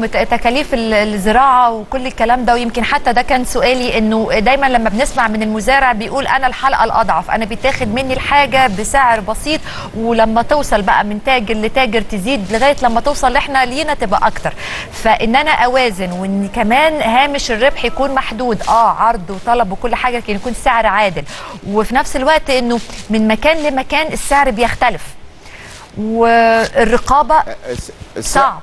مت- تكاليف ال- الزراعه وكل الكلام ده ويمكن حتى ده كان سؤالي انه دايما لما بنسمع من المزارع بيقول انا الحلقه الاضعف انا بيتاخد مني الحاجه بسعر بسيط ولما توصل بقى من تاجر لتاجر تزيد لغايه لما توصل احنا لينا تبقى اكتر فان انا اوازن وان كمان هامش الربح يكون محدود اه عرض وطلب وكل حاجه لكن يكون سعر عادل وفي نفس الوقت انه من مكان لمكان السعر بيختلف والرقابه الس- الس- صعب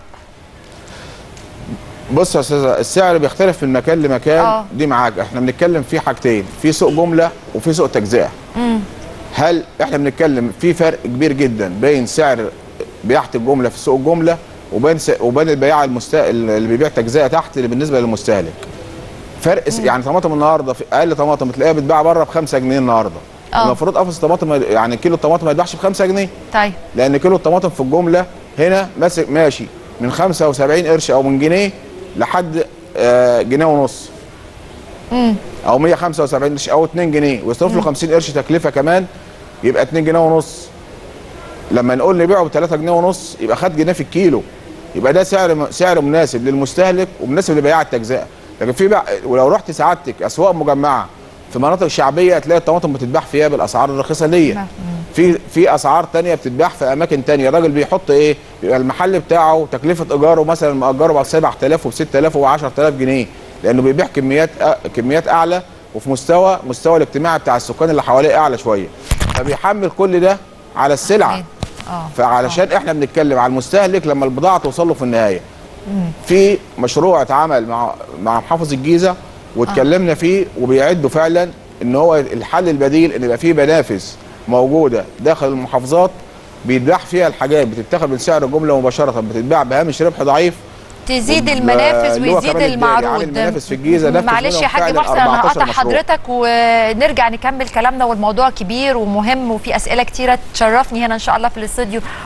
بص يا استاذه السعر بيختلف من مكان لمكان آه. دي معاك احنا بنتكلم في حاجتين في سوق جمله وفي سوق تجزئه هل احنا بنتكلم في فرق كبير جدا بين سعر بياعه الجمله في سوق الجمله وبين س... وبين البياع المست... اللي بيبيع تجزئه تحت اللي بالنسبه للمستهلك فرق س... يعني طماطم النهارده في اقل طماطم تلاقيها بتباع بره ب 5 جنيه النهارده آه. المفروض قفص الطماطم ما- يعني كيلو الطماطم ما يتباعش ب 5 جنيه طيب لان كيلو الطماطم في الجمله هنا ماسك ماشي من 75 قرش او من جنيه لحد آه، جنيه ونص او 175 قرش او 2 جنيه ويصرف له 50 قرش تكلفه كمان يبقى 2 جنيه ونص لما نقول نبيعه ب 3 جنيه ونص يبقى خد جنيه في الكيلو يبقى ده سعر سعر مناسب للمستهلك ومناسب لبياع التجزئه لكن في بقى ولو رحت سعادتك اسواق مجمعه في مناطق شعبيه هتلاقي الطماطم بتتباع فيها بالاسعار الرخيصه دي نعم. في في اسعار تانية بتتباع في اماكن تانية الراجل بيحط ايه يبقى المحل بتاعه تكلفه ايجاره مثلا مأجره ب 7000 وب 6000 و 10000 جنيه لانه بيبيع كميات أ- كميات اعلى وفي مستوى مستوى الاجتماعي بتاع السكان اللي حواليه اعلى شويه فبيحمل كل ده على السلعه أكيد. اه فعلشان احنا بنتكلم على المستهلك لما البضاعه توصل له في النهايه في مشروع اتعمل مع مع محافظ الجيزه واتكلمنا فيه وبيعدوا فعلا ان هو الحل البديل ان يبقى فيه منافذ موجوده داخل المحافظات بيتباع فيها الحاجات بتتاخد من سعر الجمله مباشره بتتباع بهامش ربح ضعيف تزيد وال- المنافذ اللي هو ويزيد كمان الدائري. المعروض يعني المنافذ في الجيزة نفذ معلش منهم يا حاج فعلاً محسن انا 14 هقطع مشروع. حضرتك ونرجع نكمل كلامنا والموضوع كبير ومهم وفي اسئله كتيره تشرفني هنا ان شاء الله في الاستوديو